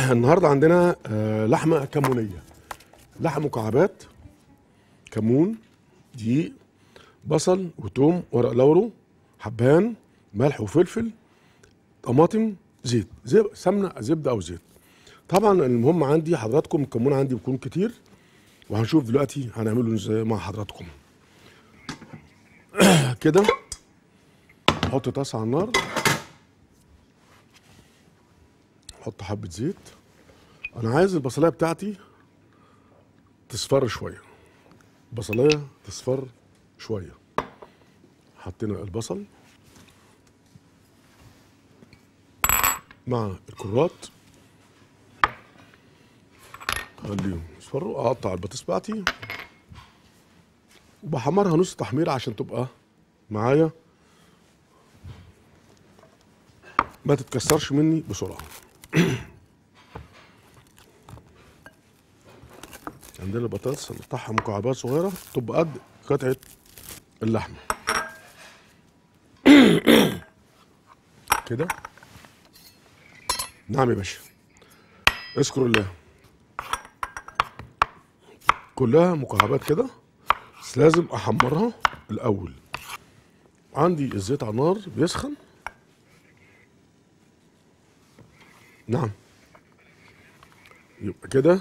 النهارده عندنا آه، لحمه كمونيه لحم مكعبات كمون دقيق بصل وتوم ورق لورو حبهان ملح وفلفل طماطم زيت زي سمنه زبده او زيت طبعا المهم عندي حضراتكم الكمون عندي بيكون كتير وهنشوف دلوقتي هنعمله ازاي مع حضراتكم كده احط طاسه على النار احط حبه زيت انا عايز البصلايه بتاعتي تصفر شويه البصلايه تصفر شويه حطينا البصل مع الكرات خليهم يصفروا اقطع البطاطس بتاعتي وبحمرها نص تحمير عشان تبقى معايا ما تتكسرش مني بسرعه عندنا البطاطس نقطعها مكعبات صغيره تبقى قد قطعه اللحمه كده نعم يا باشا اذكر الله كلها مكعبات كده بس لازم احمرها الاول عندي الزيت على النار بيسخن نعم يبقى كده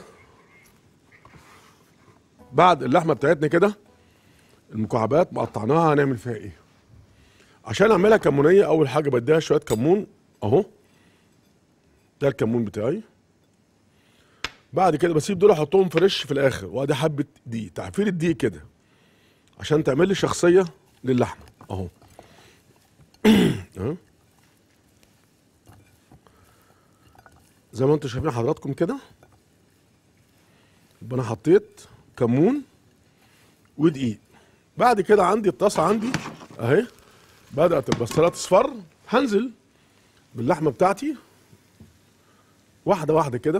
بعد اللحمه بتاعتنا كده المكعبات مقطعناها هنعمل فيها ايه عشان اعملها كمونيه اول حاجه بديها شويه كمون اهو ده الكمون بتاعي بعد كده بسيب دول احطهم فريش في الاخر وادي حبه دقيق تعفير الدقيق كده عشان تعمل لي شخصيه للحمه اهو أهو. زي ما انتم شايفين حضراتكم كده يبقى انا حطيت كمون ودقيق بعد كده عندي الطاسه عندي اهي بدات البصله تصفر هنزل باللحمه بتاعتي واحده واحده كده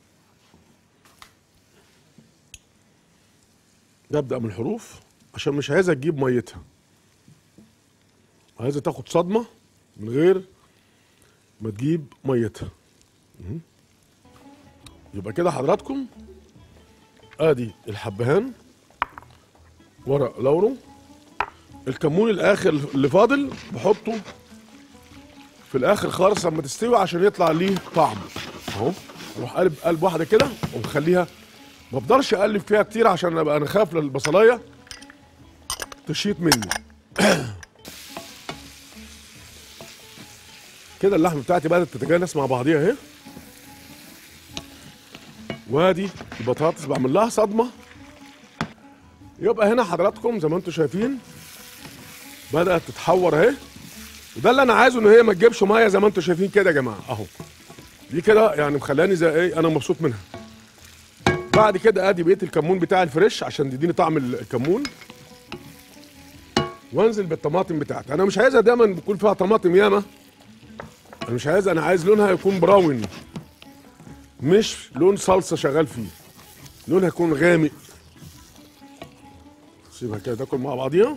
نبدا من الحروف عشان مش عايزها تجيب ميتها عايزها تاخد صدمه من غير ما تجيب ميتها مهم. يبقى كده حضراتكم ادي الحبهان ورق لورو الكمون الاخر اللي فاضل بحطه في الاخر خالص لما تستوي عشان يطلع ليه طعم اهو اروح قلب قلب واحده كده ومخليها ما افضلش اقلب فيها كتير عشان ابقى انا خايف للبصلايه تشيط مني كده اللحمه بتاعتي بدات تتجانس مع بعضيها اهي وادي البطاطس بعمل لها صدمه يبقى هنا حضراتكم زي ما انتم شايفين بدات تتحور اهي وده اللي انا عايزه ان هي ما تجيبش ميه زي ما انتم شايفين كده يا جماعه اهو دي كده يعني مخلاني زي ايه انا مبسوط منها بعد كده ادي بقيه الكمون بتاعي الفريش عشان تديني طعم الكمون وانزل بالطماطم بتاعتي انا مش عايزها دايما بيكون فيها طماطم ياما انا مش عايز انا عايز لونها يكون براون مش لون صلصه شغال فيه لونها يكون غامق سيبها كده تاكل مع بعضيها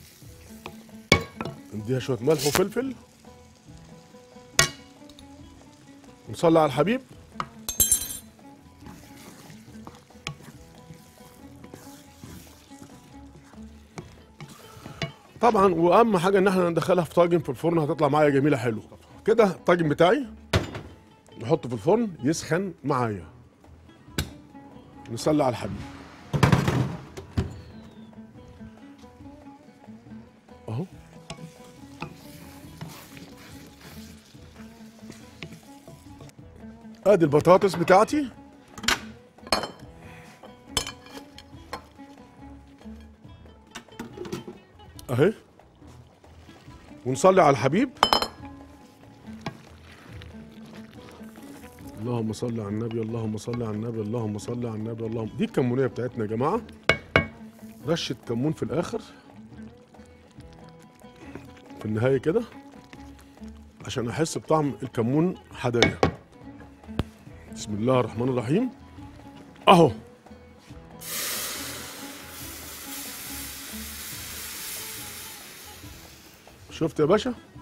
نديها شويه ملح وفلفل نصلي على الحبيب طبعا واهم حاجه ان احنا ندخلها في طاجن في الفرن هتطلع معايا جميله حلو كده الطاجن بتاعي نحطه في الفرن يسخن معايا نصلي على الحبيب اهو ادي البطاطس بتاعتي اهي ونصلي على الحبيب اللهم صل على النبي اللهم صل على النبي اللهم صل على النبي اللهم دي الكمونيه بتاعتنا يا جماعه رشه كمون في الاخر في النهايه كده عشان احس بطعم الكمون حدايا بسم الله الرحمن الرحيم اهو شفت يا باشا